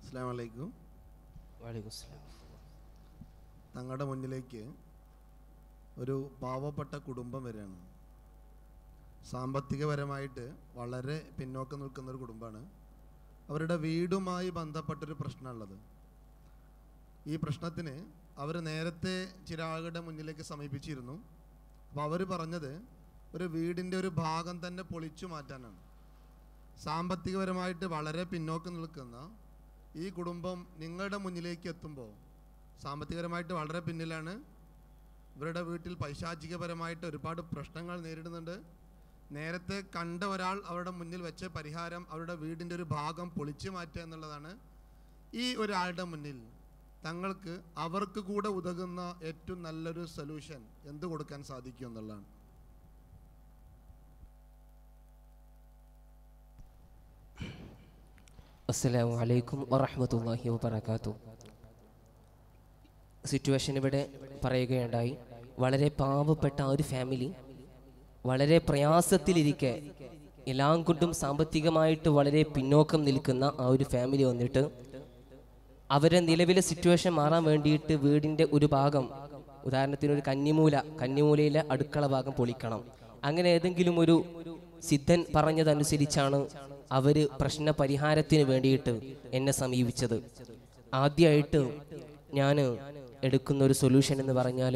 അസ്സാം വലൈക്കും വലൈക്കും സ്ലാം തങ്ങളുടെ മുന്നിലേക്ക് ഒരു പാവപ്പെട്ട കുടുംബം വരികയാണ് സാമ്പത്തികപരമായിട്ട് വളരെ പിന്നോക്കം നിൽക്കുന്ന ഒരു കുടുംബമാണ് അവരുടെ വീടുമായി ബന്ധപ്പെട്ടൊരു പ്രശ്നമുള്ളത് ഈ പ്രശ്നത്തിന് അവർ നേരത്തെ ചില ആളുകളുടെ മുന്നിലേക്ക് സമീപിച്ചിരുന്നു അപ്പോൾ അവർ പറഞ്ഞത് ഒരു വീടിൻ്റെ ഒരു ഭാഗം തന്നെ പൊളിച്ചു മാറ്റാനാണ് സാമ്പത്തികപരമായിട്ട് വളരെ പിന്നോക്കം നിൽക്കുന്ന ഈ കുടുംബം നിങ്ങളുടെ മുന്നിലേക്ക് എത്തുമ്പോൾ സാമ്പത്തികപരമായിട്ട് വളരെ പിന്നിലാണ് ഇവരുടെ വീട്ടിൽ പൈശാചികപരമായിട്ട് ഒരുപാട് പ്രശ്നങ്ങൾ നേരിടുന്നുണ്ട് നേരത്തെ കണ്ട ഒരാൾ അവരുടെ മുന്നിൽ വെച്ച പരിഹാരം അവരുടെ വീടിൻ്റെ ഒരു ഭാഗം പൊളിച്ചു മാറ്റുക എന്നുള്ളതാണ് ഈ ഒരാളുടെ മുന്നിൽ തങ്ങൾക്ക് അവർക്ക് കൂടെ ഉതകുന്ന ഏറ്റവും നല്ലൊരു സൊല്യൂഷൻ എന്ത് കൊടുക്കാൻ സാധിക്കും എന്നുള്ളതാണ് അസ്സലാമു അലൈക്കും വറഹ്മത്തുള്ളാഹി വബറകാതുഹു സിറ്റുവേഷൻ ഇവിടെ പറയുകയുണ്ടായി വളരെ പാവപ്പെട്ട ആ ഒരു ഫാമിലി വളരെ പ്രയാസത്തിലിരിക്കെ എല്ലാം കൊണ്ടും സാമ്പത്തികമായിട്ട് വളരെ പിന്നോക്കം നിൽക്കുന്ന ആ ഒരു ഫാമിലി വന്നിട്ട് അവരെ നിലവിലെ സിറ്റുവേഷൻ മാറാൻ വേണ്ടിയിട്ട് വീടിൻ്റെ ഒരു ഭാഗം ഉദാഹരണത്തിന് ഒരു കന്നിമൂല കന്നിമൂലയിലെ അടുക്കള ഭാഗം പൊളിക്കണം അങ്ങനെ ഏതെങ്കിലും ഒരു സിദ്ധൻ പറഞ്ഞതനുസരിച്ചാണ് അവര് പ്രശ്ന പരിഹാരത്തിന് വേണ്ടിയിട്ട് എന്നെ സമീപിച്ചത് ആദ്യമായിട്ട് ഞാൻ എടുക്കുന്ന ഒരു സൊല്യൂഷൻ എന്ന് പറഞ്ഞാൽ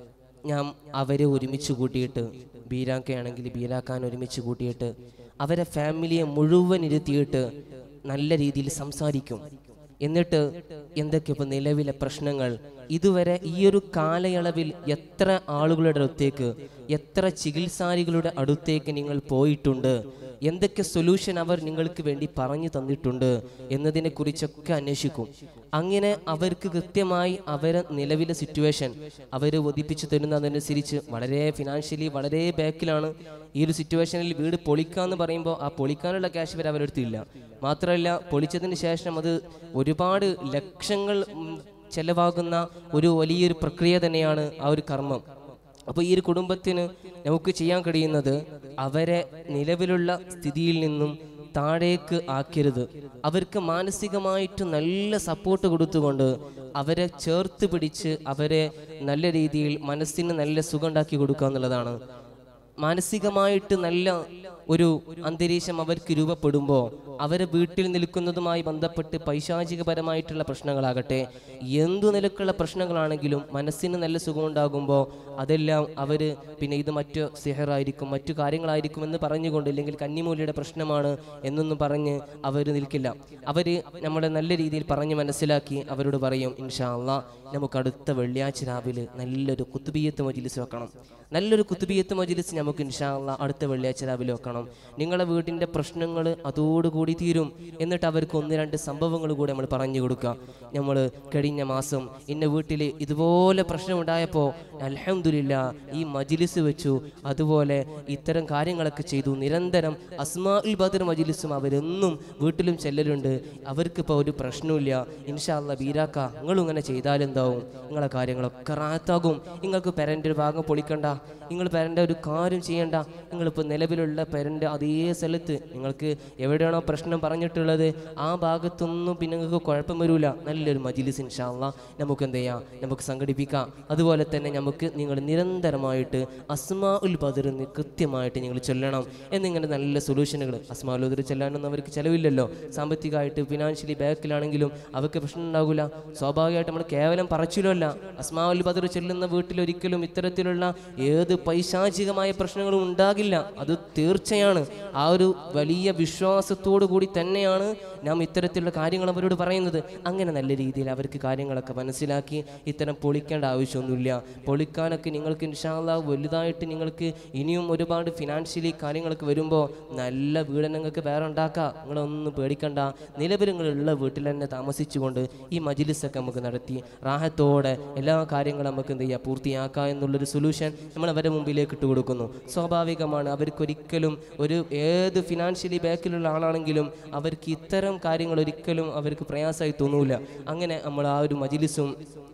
ഞാൻ അവരെ ഒരുമിച്ച് കൂട്ടിയിട്ട് ബീരാക്കയാണെങ്കിൽ ബീരാക്കാൻ ഒരുമിച്ച് കൂട്ടിയിട്ട് അവരെ ഫാമിലിയെ മുഴുവൻ ഇരുത്തിയിട്ട് നല്ല രീതിയിൽ സംസാരിക്കും എന്നിട്ട് എന്തൊക്കെ ഇപ്പൊ നിലവിലെ പ്രശ്നങ്ങൾ ഇതുവരെ ഈ ഒരു കാലയളവിൽ എത്ര ആളുകളുടെ അടുത്തേക്ക് എത്ര ചികിത്സാരികളുടെ അടുത്തേക്ക് നിങ്ങൾ പോയിട്ടുണ്ട് എന്തൊക്കെ സൊല്യൂഷൻ അവർ നിങ്ങൾക്ക് വേണ്ടി പറഞ്ഞു തന്നിട്ടുണ്ട് എന്നതിനെ കുറിച്ചൊക്കെ അന്വേഷിക്കും അങ്ങനെ അവർക്ക് കൃത്യമായി അവരെ നിലവിലെ സിറ്റുവേഷൻ അവർ ഒതിപ്പിച്ചു തരുന്നതനുസരിച്ച് വളരെ ഫിനാൻഷ്യലി വളരെ ബാക്കിലാണ് ഈ ഒരു സിറ്റുവേഷനിൽ വീട് പൊളിക്കാന്ന് പറയുമ്പോൾ ആ പൊളിക്കാനുള്ള ക്യാഷ് വരെ അവരുടെ അടുത്തില്ല മാത്രമല്ല പൊളിച്ചതിന് ശേഷം അത് ഒരുപാട് ലക്ഷങ്ങൾ ഉം, ചെലവാകുന്ന ഒരു വലിയൊരു പ്രക്രിയ തന്നെയാണ് ആ ഒരു കർമ്മം അപ്പോൾ ഈ ഒരു കുടുംബത്തിന് നമുക്ക് ചെയ്യാൻ കഴിയുന്നത് അവരെ നിലവിലുള്ള സ്ഥിതിയിൽ നിന്നും താഴേക്ക് ആക്കരുത് അവർക്ക് മാനസികമായിട്ട് നല്ല സപ്പോർട്ട് കൊടുത്തുകൊണ്ട് അവരെ ചേർത്ത് പിടിച്ച് അവരെ നല്ല രീതിയിൽ മനസ്സിന് നല്ല സുഖം ഉണ്ടാക്കി കൊടുക്കുക എന്നുള്ളതാണ് മാനസികമായിട്ട് നല്ല ഒരു അന്തരീക്ഷം അവർക്ക് രൂപപ്പെടുമ്പോൾ അവരെ വീട്ടിൽ നിൽക്കുന്നതുമായി ബന്ധപ്പെട്ട് പൈശാചികപരമായിട്ടുള്ള പ്രശ്നങ്ങളാകട്ടെ എന്തു നിലക്കുള്ള പ്രശ്നങ്ങളാണെങ്കിലും മനസ്സിന് നല്ല സുഖമുണ്ടാകുമ്പോൾ അതെല്ലാം അവർ പിന്നെ ഇത് മറ്റു സിഹറായിരിക്കും മറ്റു കാര്യങ്ങളായിരിക്കും എന്ന് പറഞ്ഞുകൊണ്ട് ഇല്ലെങ്കിൽ കന്നിമൂലയുടെ പ്രശ്നമാണ് എന്നൊന്നും പറഞ്ഞ് അവർ നിൽക്കില്ല അവർ നമ്മളെ നല്ല രീതിയിൽ പറഞ്ഞ് മനസ്സിലാക്കി അവരോട് പറയും ഇൻഷാ അള്ളാ നമുക്ക് അടുത്ത വെള്ളിയാഴ്ച രാവിലെ നല്ലൊരു കുത്തുബിയത്ത് മജിലിസ് വെക്കണം നല്ലൊരു കുത്തുബിയത്ത് മജിലിസ് നമുക്ക് ഇൻഷാ അള്ളാ അടുത്ത വെള്ളിയാഴ്ച രാവിലെ വെക്കണം നിങ്ങളെ വീടിൻ്റെ പ്രശ്നങ്ങൾ അതോടുകൂടി തീരും എന്നിട്ട് അവർക്ക് ഒന്ന് രണ്ട് സംഭവങ്ങൾ കൂടി നമ്മൾ പറഞ്ഞു കൊടുക്കുക നമ്മൾ കഴിഞ്ഞ മാസം ഇന്ന വീട്ടിൽ ഇതുപോലെ പ്രശ്നമുണ്ടായപ്പോൾ അൽഹംദുലില്ല ഈ മജിലിസ് വെച്ചു അതുപോലെ ഇത്തരം കാര്യങ്ങളൊക്കെ ചെയ്തു നിരന്തരം അസ്മാ ഉൽ ബദർ മജിലിസും അവരെന്നും വീട്ടിലും ചെല്ലലുണ്ട് അവർക്കിപ്പോൾ ഒരു പ്രശ്നമില്ല ഇൻഷാല്ല ബീരാക്ക നിങ്ങളും ഇങ്ങനെ ചെയ്താലെന്താവും നിങ്ങളെ കാര്യങ്ങളൊക്കെ റാത്താകും നിങ്ങൾക്ക് പെരൻ്റെ ഒരു ഭാഗം പൊളിക്കണ്ട നിങ്ങൾ പെരൻ്റെ ഒരു കാര്യം ചെയ്യണ്ട നിങ്ങളിപ്പോൾ നിലവിലുള്ള പെരൻ്റെ അതേ സ്ഥലത്ത് നിങ്ങൾക്ക് എവിടെയാണോ പ്രശ്നം പറഞ്ഞിട്ടുള്ളത് ആ ഭാഗത്തൊന്നും പിന്നെ നിങ്ങൾക്ക് കുഴപ്പം വരില്ല നല്ലൊരു മജിലിസ് ഇൻഷാല്ല നമുക്ക് എന്ത് ചെയ്യാം നമുക്ക് സംഘടിപ്പിക്കാം അതുപോലെ തന്നെ നമുക്ക് നിങ്ങൾ നിരന്തരമായിട്ട് അസ്മാ ഉൽ ബദറിന് കൃത്യമായിട്ട് നിങ്ങൾ ചൊല്ലണം എന്നിങ്ങനെ നല്ല സൊല്യൂഷനുകൾ അസ്മാ ഉൽ ബദർ ചെല്ലാനൊന്നും അവർക്ക് ചിലവില്ലല്ലോ സാമ്പത്തികമായിട്ട് ഫിനാൻഷ്യലി ബാക്കിലാണെങ്കിലും അവർക്ക് പ്രശ്നം ഉണ്ടാകില്ല സ്വാഭാവികമായിട്ട് നമ്മൾ കേവലം പറച്ചിലല്ല അസ്മാ ഉൽ ബദർ ചെല്ലുന്ന വീട്ടിൽ ഒരിക്കലും ഇത്തരത്തിലുള്ള ഏത് പൈശാചികമായ പ്രശ്നങ്ങളും ഉണ്ടാകില്ല അത് തീർച്ചയാണ് ആ ഒരു വലിയ വിശ്വാസത്തോടു കൂടി തന്നെയാണ് നാം ഇത്തരത്തിലുള്ള കാര്യങ്ങൾ അവരോട് പറയുന്നത് അങ്ങനെ നല്ല രീതിയിൽ അവർക്ക് കാര്യങ്ങളൊക്കെ മനസ്സിലാക്കി ഇത്തരം പൊളിക്കേണ്ട ആവശ്യമൊന്നുമില്ല പൊളിക്കാനൊക്കെ നിങ്ങൾക്ക് ഇൻഷാല്ല വലുതായിട്ട് നിങ്ങൾക്ക് ഇനിയും ഒരുപാട് ഫിനാൻഷ്യലി കാര്യങ്ങളൊക്കെ വരുമ്പോൾ നല്ല വീട് നിങ്ങൾക്ക് വേറെ ഉണ്ടാക്കാം നിങ്ങളൊന്നും പേടിക്കണ്ട നിലവിൽ നിങ്ങളുള്ള വീട്ടിൽ തന്നെ താമസിച്ചുകൊണ്ട് ഈ മജിലിസൊക്കെ നമുക്ക് നടത്തി റാഹത്തോടെ എല്ലാ കാര്യങ്ങളും നമുക്ക് എന്ത് ചെയ്യുക പൂർത്തിയാക്കാം എന്നുള്ളൊരു സൊല്യൂഷൻ നമ്മൾ അവരുടെ മുമ്പിലേക്ക് ഇട്ട് കൊടുക്കുന്നു സ്വാഭാവികമാണ് അവർക്കൊരിക്കലും ഒരു ഏത് ഫിനാൻഷ്യലി ബാക്കിലുള്ള ആളാണെങ്കിലും അവർക്ക് ഇത്തരം കാര്യങ്ങൾ ഒരിക്കലും അവർക്ക് പ്രയാസമായി തോന്നൂല അങ്ങനെ നമ്മൾ ആ ഒരു മജിലിസും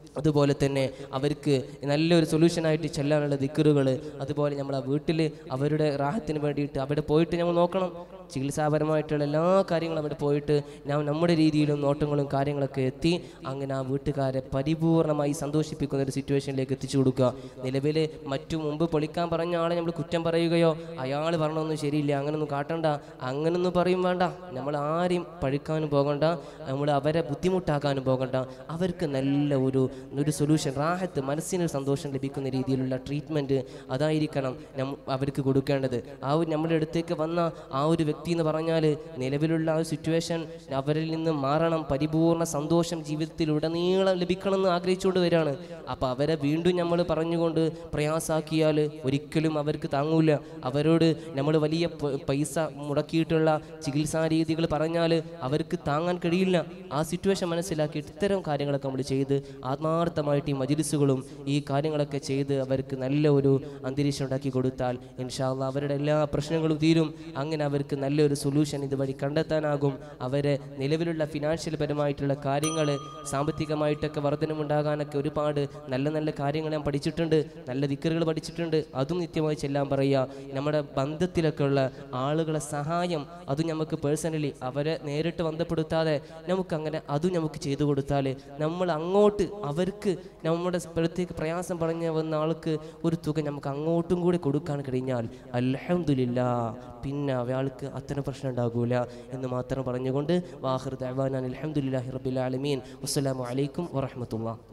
അതുപോലെ തന്നെ അവർക്ക് നല്ലൊരു സൊല്യൂഷനായിട്ട് ചെല്ലാനുള്ള ദിക്കറുകൾ അതുപോലെ നമ്മൾ ആ വീട്ടിൽ അവരുടെ റാഹത്തിന് വേണ്ടിയിട്ട് അവിടെ പോയിട്ട് നമ്മൾ നോക്കണം ചികിത്സാപരമായിട്ടുള്ള എല്ലാ കാര്യങ്ങളും അവിടെ പോയിട്ട് നാം നമ്മുടെ രീതിയിലും നോട്ടങ്ങളും കാര്യങ്ങളൊക്കെ എത്തി അങ്ങനെ ആ വീട്ടുകാരെ പരിപൂർണമായി സന്തോഷിപ്പിക്കുന്ന ഒരു സിറ്റുവേഷനിലേക്ക് എത്തിച്ചു കൊടുക്കുക നിലവിൽ മറ്റു മുമ്പ് പൊളിക്കാൻ പറഞ്ഞ ആളെ നമ്മൾ കുറ്റം പറയുകയോ അയാൾ പറഞ്ഞൊന്നും ശരിയില്ല അങ്ങനൊന്നും കാട്ടണ്ട അങ്ങനൊന്നും പറയും വേണ്ട നമ്മൾ ആരെയും പഴിക്കാനും പോകണ്ട നമ്മൾ അവരെ ബുദ്ധിമുട്ടാക്കാനും പോകണ്ട അവർക്ക് നല്ല ഒരു ഒരു സൊല്യൂഷൻ റാഹത്ത് മനസ്സിനൊരു സന്തോഷം ലഭിക്കുന്ന രീതിയിലുള്ള ട്രീറ്റ്മെൻറ്റ് അതായിരിക്കണം നം അവർക്ക് കൊടുക്കേണ്ടത് ആ ഒരു നമ്മുടെ അടുത്തേക്ക് വന്ന ആ ഒരു വ്യക്തി എന്ന് പറഞ്ഞാൽ നിലവിലുള്ള ആ ഒരു സിറ്റുവേഷൻ അവരിൽ നിന്ന് മാറണം പരിപൂർണ സന്തോഷം ജീവിതത്തിൽ ഉടനീളം ലഭിക്കണം എന്ന് ആഗ്രഹിച്ചുകൊണ്ട് വരികയാണ് അപ്പോൾ അവരെ വീണ്ടും നമ്മൾ പറഞ്ഞുകൊണ്ട് പ്രയാസാക്കിയാൽ ഒരിക്കലും അവർക്ക് താങ്ങൂല അവരോട് നമ്മൾ വലിയ പ- പൈസ മുടക്കിയിട്ടുള്ള ചികിത്സാ രീതികൾ പറഞ്ഞാൽ അവർക്ക് താങ്ങാൻ കഴിയില്ല ആ സിറ്റുവേഷൻ മനസ്സിലാക്കിയിട്ട് ഇത്തരം കാര്യങ്ങളൊക്കെ നമ്മൾ ചെയ്ത് ആത്മാർത്ഥമായിട്ട് ഈ മജിലിസുകളും ഈ കാര്യങ്ങളൊക്കെ ചെയ്ത് അവർക്ക് നല്ല ഒരു അന്തരീക്ഷം ഉണ്ടാക്കി കൊടുത്താൽ ഇൻഷാല്ല അവരുടെ എല്ലാ പ്രശ്നങ്ങളും തീരും അങ്ങനെ അവർക്ക് നല്ലൊരു സൊല്യൂഷൻ ഇതുവഴി കണ്ടെത്താനാകും അവരെ നിലവിലുള്ള ഫിനാൻഷ്യൽ പരമായിട്ടുള്ള കാര്യങ്ങൾ സാമ്പത്തികമായിട്ടൊക്കെ വർധനമുണ്ടാകാനൊക്കെ ഒരുപാട് നല്ല നല്ല കാര്യങ്ങൾ ഞാൻ പഠിച്ചിട്ടുണ്ട് നല്ല ദിക്കറുകൾ പഠിച്ചിട്ടുണ്ട് അതും നിത്യമായി ചെല്ലാൻ പറയുക നമ്മുടെ ബന്ധത്തിലൊക്കെ ഉള്ള ആളുകളെ സഹായം അതും നമുക്ക് പേഴ്സണലി അവരെ നേരിട്ട് ബന്ധപ്പെടുത്താതെ നമുക്ക് അങ്ങനെ അതും നമുക്ക് ചെയ്തു കൊടുത്താൽ നമ്മൾ അങ്ങോട്ട് അവർക്ക് നമ്മുടെ പ്രത്യേക പ്രയാസം പറഞ്ഞു വന്ന ആൾക്ക് ഒരു തുക നമുക്ക് അങ്ങോട്ടും കൂടി കൊടുക്കാൻ കഴിഞ്ഞാൽ അൽഹംദുലില്ലാ പിന്നെ അയാൾക്ക് അത്തരം പ്രശ്നം ഉണ്ടാകൂല എന്ന് മാത്രം പറഞ്ഞുകൊണ്ട് വാഹിർ ദഅവാനാൻ അൽഹംദുലില്ലാഹി റബ്ബിൽ ആലമീൻ വസ്സലാമു അലൈക്കും വറഹ്മത്തുള്ളാഹി